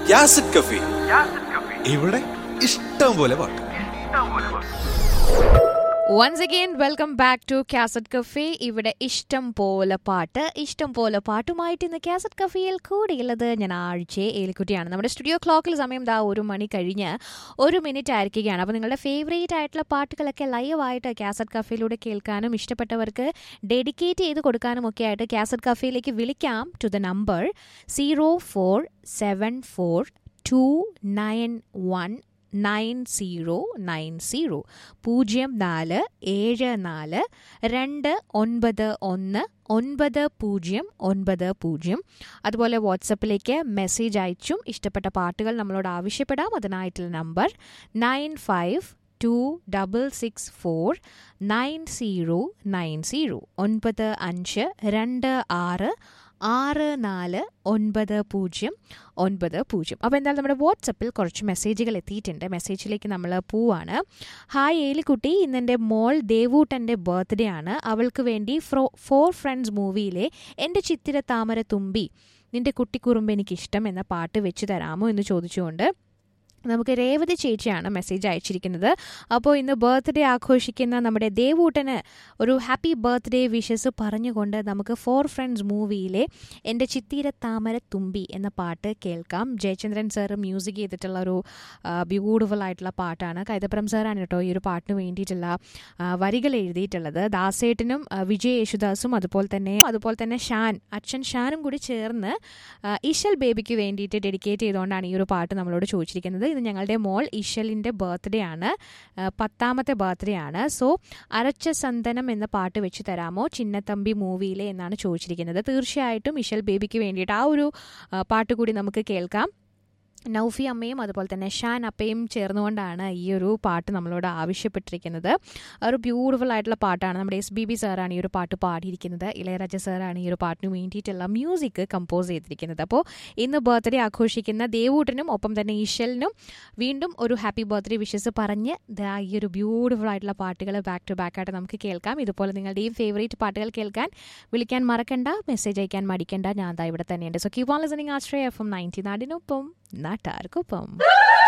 യാസിഡ് കഫി ഇവിടെ ഇഷ്ടം പോലെ പാട്ട് once again welcome back to Cassette Cafe ഇവിടെ ഇഷ്ടം പോലെ പാട്ട് ഇഷ്ടം പോലെ പാട്ടുമായിട്ട് ഇന്ന് കാസറ്റ് കഫേയിൽ കൂടിയുള്ളത് ഞാൻ ആഴ്ച ഏലിക്കുട്ടിയാണ് നമ്മുടെ സ്റ്റുഡിയോ ക്ലോക്കിൽ സമയം ദാ ഒരു മണി കഴിഞ്ഞ് ഒരു മിനിറ്റ് ആയിരിക്കുകയാണ് അപ്പോൾ നിങ്ങളുടെ ഫേവറേറ്റ് ആയിട്ടുള്ള പാട്ടുകളൊക്കെ ലൈവായിട്ട് കാസറ്റ് കഫേയിലൂടെ കേൾക്കാനും ഇഷ്ടപ്പെട്ടവർക്ക് ഡെഡിക്കേറ്റ് ചെയ്ത് കൊടുക്കാനും ഒക്കെ ആയിട്ട് കാസറ്റ് കഫേയിലേക്ക് വിളിക്കാം to the number zero four seven four two nine one nine zero nine zero പൂജ്യം നാല് ഏഴ് നാല് രണ്ട് ഒൻപത് ഒന്ന് ഒൻപത് പൂജ്യം ഒൻപത് പൂജ്യം അതുപോലെ വാട്സപ്പിലേക്ക് മെസ്സേജ് അയച്ചും ഇഷ്ടപ്പെട്ട പാട്ടുകൾ നമ്മളോട് ആവശ്യപ്പെടാം അതിനായിട്ടുള്ള number nine five two double six four nine zero nine zero ഒൻപത് അഞ്ച് രണ്ട് ആറ് ആറ് നാല് ഒൻപത് പൂജ്യം ഒൻപത് പൂജ്യം അപ്പോൾ എന്തായാലും നമ്മുടെ വാട്സപ്പിൽ കുറച്ച് മെസ്സേജുകൾ എത്തിയിട്ടുണ്ട് മെസ്സേജിലേക്ക് നമ്മൾ പോവാണ് ഹായ് ഏലിക്കുട്ടി ഇന്നെൻ്റെ മോൾ ദേവൂട്ടൻ്റെ ബർത്ത്ഡേ ആണ് അവൾക്ക് വേണ്ടി ഫ്രോ ഫോർ ഫ്രണ്ട്സ് മൂവിയിലെ എൻ്റെ ചിത്തിര താമര തുമ്പി നിന്റെ കുട്ടിക്കുറുമ്പ് എനിക്കിഷ്ടം എന്ന പാട്ട് വെച്ച് തരാമോ എന്ന് ചോദിച്ചുകൊണ്ട് നമുക്ക് രേവതി ചേച്ചിയാണ് മെസ്സേജ് അയച്ചിരിക്കുന്നത് അപ്പോൾ ഇന്ന് ബർത്ത്ഡേ ആഘോഷിക്കുന്ന നമ്മുടെ ദേവൂട്ടന് ഒരു ഹാപ്പി ബർത്ത്ഡേ വിഷസ് പറഞ്ഞുകൊണ്ട് നമുക്ക് ഫോർ ഫ്രണ്ട്സ് മൂവിയിലെ എൻ്റെ ചിത്തീര താമര തുമ്പി എന്ന പാട്ട് കേൾക്കാം ജയചന്ദ്രൻ സാർ മ്യൂസിക് ചെയ്തിട്ടുള്ള ഒരു ബ്യൂട്ടിഫുൾ ആയിട്ടുള്ള പാട്ടാണ് കൈതപ്രം സാറാണ് കേട്ടോ ഈ ഒരു പാട്ടിന് വേണ്ടിയിട്ടുള്ള ആ, വരികൾ എഴുതിയിട്ടുള്ളത് ദാസേട്ടനും ആ, വിജയ് യേശുദാസും അതുപോലെ തന്നെ അതുപോലെ തന്നെ ഷാൻ അച്ഛൻ ഷാനും കൂടി ചേർന്ന് ആ, ഇഷൽ ബേബിക്ക് വേണ്ടിയിട്ട് ഡെഡിക്കേറ്റ് ചെയ്തുകൊണ്ടാണ് ഈ ഒരു പാട്ട് നമ്മളോട് ചോദിച്ചിരിക്കുന്നത് ഇത് ഞങ്ങളുടെ മോൾ ഇഷലിൻ്റെ ബർത്ത്ഡേ ആണ് ആ, പത്താമത്തെ ബർത്ത്ഡേ ആണ് സോ അരച്ച സന്തനം എന്ന പാട്ട് വെച്ച് തരാമോ ചിന്നത്തമ്പി മൂവിയിലെ എന്നാണ് ചോദിച്ചിരിക്കുന്നത് തീർച്ചയായിട്ടും ഇഷൽ ബേബിക്ക് വേണ്ടിയിട്ട് ആ ഒരു ആ, പാട്ട് കൂടി നമുക്ക് കേൾക്കാം നൗഫി അമ്മയും അതുപോലെ തന്നെ ഷാൻ അപ്പയും ചേർന്നുകൊണ്ടാണ് ഈ ഒരു പാട്ട് നമ്മളോട് ആവശ്യപ്പെട്ടിരിക്കുന്നത് ഒരു ബ്യൂട്ടിഫുൾ ആയിട്ടുള്ള പാട്ടാണ് നമ്മുടെ എസ് ബി ബി സാറാണ് ഈ ഒരു പാട്ട് പാടിയിരിക്കുന്നത് ഇളയരാജ സാറാണ് ഈ ഒരു പാട്ടിന് വേണ്ടിയിട്ടുള്ള മ്യൂസിക് കമ്പോസ് ചെയ്തിരിക്കുന്നത് അപ്പോൾ ഇന്ന് ബർത്ത്ഡേ ആഘോഷിക്കുന്ന ദേവൂട്ടനും ഒപ്പം തന്നെ ഈശലിനും വീണ്ടും ഒരു ഹാപ്പി ബർത്ത്ഡേ വിഷസ് പറഞ്ഞ് ദാ ഈ ഒരു ബ്യൂട്ടിഫുൾ ആയിട്ടുള്ള പാട്ടുകൾ ബാക്ക് ടു ബാക്ക് ആയിട്ട് നമുക്ക് കേൾക്കാം ഇതുപോലെ നിങ്ങളുടെയും ഫേവറേറ്റ് പാട്ടുകൾ കേൾക്കാൻ വിളിക്കാൻ മറക്കണ്ട മെസ്സേജ് അയക്കാൻ മടിക്കണ്ട ഞാൻ ദാ ഇവിടെ തന്നെയുണ്ട് so keep on listening Ashraya F M ninety നാടിനൊപ്പം നാട്ടാർക്കൊപ്പം